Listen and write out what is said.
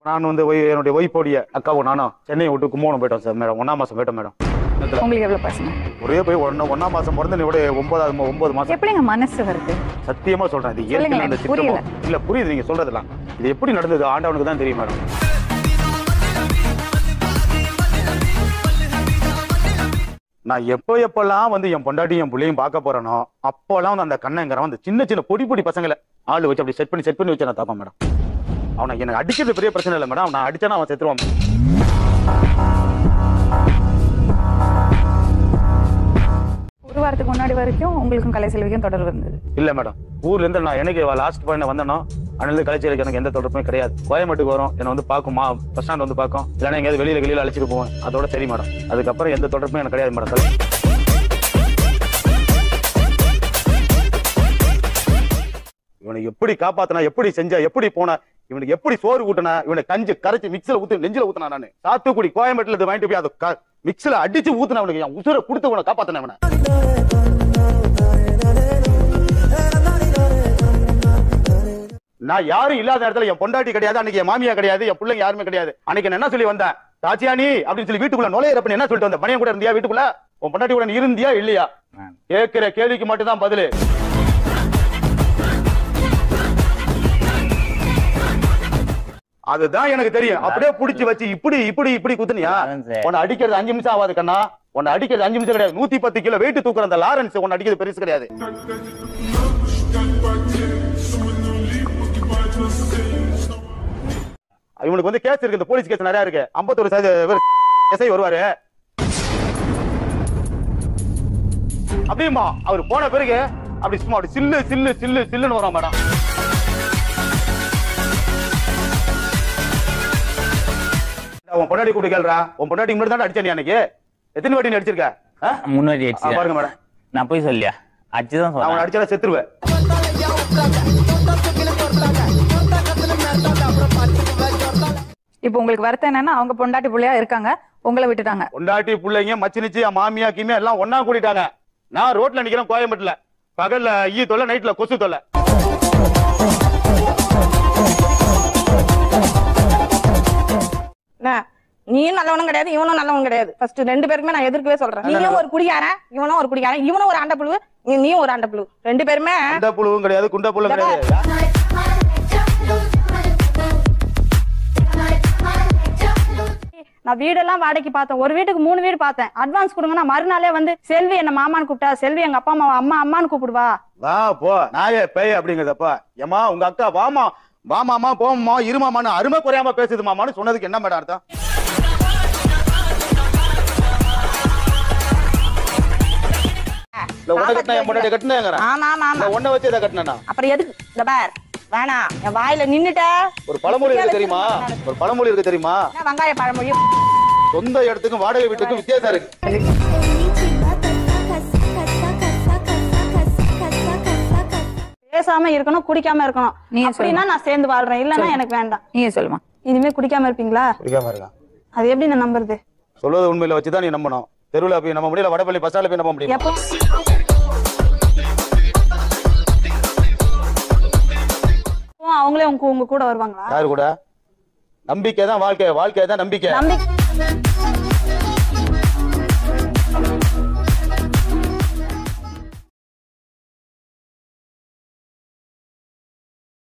நான் வந்து ஒய்- என்னுடைய ஒய்ஃபோடைய அக்காவும் நானும் சென்னையை விட்டு கும்போணம் போயிட்டோம் சார் மேடம் ஒன்னாம் மாசம் போயிட்டோம் மேடம் உங்களுக்கு எவ்வளவு பசங்க ஒரே போய் ஒன்னு ஒன்னாம் மாசம் பிறந்து விட ஒன்பதாவது மா- ஒன்பது மாசம் எப்படிங்க மனசு வருது சத்தியமா சொல்றேன் இது இயற்கையில சொல்லுங்க, அந்த எனக்கு புரியல. சித்தமும் இல்ல புரியுது நீங்க சொல்றதெல்லாம் இது எப்படி நடந்தது ஆண்டவனுக்கு தான் தெரியும் மேடம் நான் எப்போ எப்பெல்லாம் வந்து என் பொண்டாட்டி என் பிள்ளையும் பார்க்க போறேனோ அப்போல்லாம் வந்து அந்த கண்ணங்கிறவன் அந்த சின்ன சின்ன பொடி பொடி பசங்களை ஆளு வச்சு அப்படி செட் பண்ணி செட் பண்ணி வச்சு நான் தாப்பேன் மேடம் அவனை எனக்கு அடிக்கிறது பெரிய பிரச்சனை இல்லை மேடம் நான் அடிச்சானா அவன் செத்துருவான் ஒரு வாரத்துக்கு முன்னாடி வரைக்கும் உங்களுக்கும் கலை செல்விக்கும் தொடர்பு இருந்தது இல்ல மேடம் ஊர்ல இருந்து நான் எனக்கு லாஸ்ட் பாயிண்ட் வந்தனோ அன்னிலிருந்து கலைச்சலுக்கு எனக்கு எந்த தொடர்புமே கிடையாது கோயம்பேட்டுக்கு வரும் என்னை வந்து பார்க்குமா பஸ் ஸ்டாண்ட் வந்து பார்க்கும் இல்லைன்னா எங்கேயாவது வெளியில வெளியில அழைச்சிட்டு போவேன் அதோட சரி மேடம் அதுக்கப்புறம் எந்த தொடர்புமே எனக்கு கிடையாது மேடம் கலை இவனை எப்படி காப்பாத்தினா எப்படி செஞ்சா எப்படி போனா இவனுக்கு எப்படி சோறு ஊட்டினா இவனை கஞ்சி கரைச்சு மிக்சில ஊத்து நெஞ்சில ஊத்துனா நானு சாத்துக்குடி கோயம்பேட்டுல இது வாங்கிட்டு போய் அதை மிக்சில அடிச்சு ஊத்துனா அவனுக்கு என் உசுரை கொடுத்து இவனை காப்பாத்தின இவனை நான் யாரும் இல்லாத இடத்துல என் பொண்டாட்டி கிடையாது அன்னைக்கு என் மாமியா கிடையாது என் பிள்ளைங்க யாருமே கிடையாது அன்னைக்கு நான் என்ன சொல்லி வந்தேன் தாச்சியானி அப்படின்னு சொல்லி வீட்டுக்குள்ள நுழையிறப்ப என்ன சொல்லிட்டு வந்த பணியன் கூட இருந்தியா வீட்டுக்குள்ள உன் பொண்டாட்டி கூட நீ இருந்தியா இல்லையா கேட்கிற கேள்விக்கு மட்டும் தான் பதிலு அதுதான் எனக்கு தெரியும் அப்படியே புடிச்சு வச்சு இப்படி இப்படி இப்படி குத்துனியா உன்னை அடிக்கிறது அஞ்சு நிமிஷம் ஆகாது கண்ணா உன்னை அடிக்கிறது அஞ்சு நிமிஷம் கிடையாது நூத்தி பத்து கிலோ வெயிட் தூக்குற அந்த லாரன்ஸ் உன்னை அடிக்கிறது பெருசு கிடையாது இவனுக்கு வந்து கேஸ் இருக்கு இந்த போலீஸ் கேஸ் நிறைய இருக்கு ஐம்பத்தொரு எஸ்ஐ வருவாரு அப்படியுமா அவர் போன பிறகு அப்படி சும்மா அப்படி சில்லு சில்லு சில்லு சில்லுன்னு வரும் மேடம் உன் பொண்டாட்டி கூப்பிட்டு கேள்றா உன் பொண்டாட்டி முன்னாடி தான் அடிச்சா நீ அன்னைக்கு எத்தனை வாட்டி நீ அடிச்சிருக்க ஆ? முன்னாடி ஆ, அடிச்சு பாருங்க மேடம் நான் போய் சொல்லியா அடிச்சுதான் அவன் சொல்றேன் அடிச்சா செத்துருவேன் இப்போ உங்களுக்கு வருத்தம் என்னன்னா அவங்க பொண்டாட்டி புள்ளையா இருக்காங்க உங்களை விட்டுட்டாங்க பொண்டாட்டி பிள்ளைங்க மச்சினிச்சு மாமியா கிமியா எல்லாம் ஒண்ணா கூட்டிட்டாங்க நான் ரோட்ல நிக்கிறேன் கோயம்பேட்டுல பகல்ல ஈ தொல்லை நைட்ல கொசு தொல்லை அண்ணா, நீயும் நல்லவனும் கிடையாது இவனும் நல்லவன் கிடையாது ஃபர்ஸ்ட் ரெண்டு பேருக்குமே நான் எதிர்க்கவே சொல்றேன் நீயும் ஒரு குடிகாரன் இவனும் ஒரு குடிகாரன் இவனும் ஒரு ஆண்டப்புழு நீ- நீயும் ஒரு ஆண்டப்புழு ரெண்டு பேருமே குண்ட புழுவும் கிடையாது குண்ட புழு கிடையாது நான் வீடெல்லாம் வாடகைக்கு பார்த்தேன் ஒரு வீட்டுக்கு மூணு வீடு பார்த்தேன் அட்வான்ஸ் கொடுங்கன்னா மறுநாளே வந்து செல்வி என்ன மாமான்னு கூப்பிட்டா செல்வி எங்க அப்பா அம்மா அம்மா அம்மான்னு கூப்பிடுவா வா போ நாயே பேய் அப்படிங்கிறதப்பா ஏமா உங்க அக்கா வாமா வாமாமா போமாமா இருமாமான்னு அருமை குறையாம பேசுது மாமான்னு சொன்னதுக்கு என்ன மேடம் அர்த்தம் இல்ல உன்னை கட்டினா என் முன்னாடி கட்டினேங்கிறேன் ஆமா ஆமா ஆமா இல்ல உன்னை வச்சு இதை கட்டினா அப்புறம் எதுக்கு இந்த பார் வேணாம் என் வாயில நின்னுட்ட ஒரு பழமொழி இருக்கு தெரியுமா ஒரு பழமொழி இருக்கு தெரியுமா என்ன வெங்காய பழமொழி சொந்த இடத்துக்கும் வாடகை வீட்டுக்கும் வித்தியாசம் இருக்கு பேசாம இருக்கணும் குடிக்காம இருக்கணும் நீயே அப்படின்னா நான் சேர்ந்து வாழ்றேன் இல்லன்னா எனக்கு வேண்டாம் நீயே சொல்லுமா இனிமே குடிக்காம இருப்பீங்களா பிடிக்காம இருக்கான் அது எப்படி நான் நம்புறது சொல்வது உண்மையில வச்சுதான் நீ நம்பணும் தெருவில் போய் நம்ப முடியல வடபள்ளி பஸ் ஸ்டாண்ட்ல போய் நம்ப முடியும் எப்போ எப்போ அவங்களே உங்க உங்க கூட வருவாங்களா யாரு கூட நம்பிக்கை தான் வாழ்க்கை வாழ்க்கை தான் நம்பிக்கை நம்பிக்கை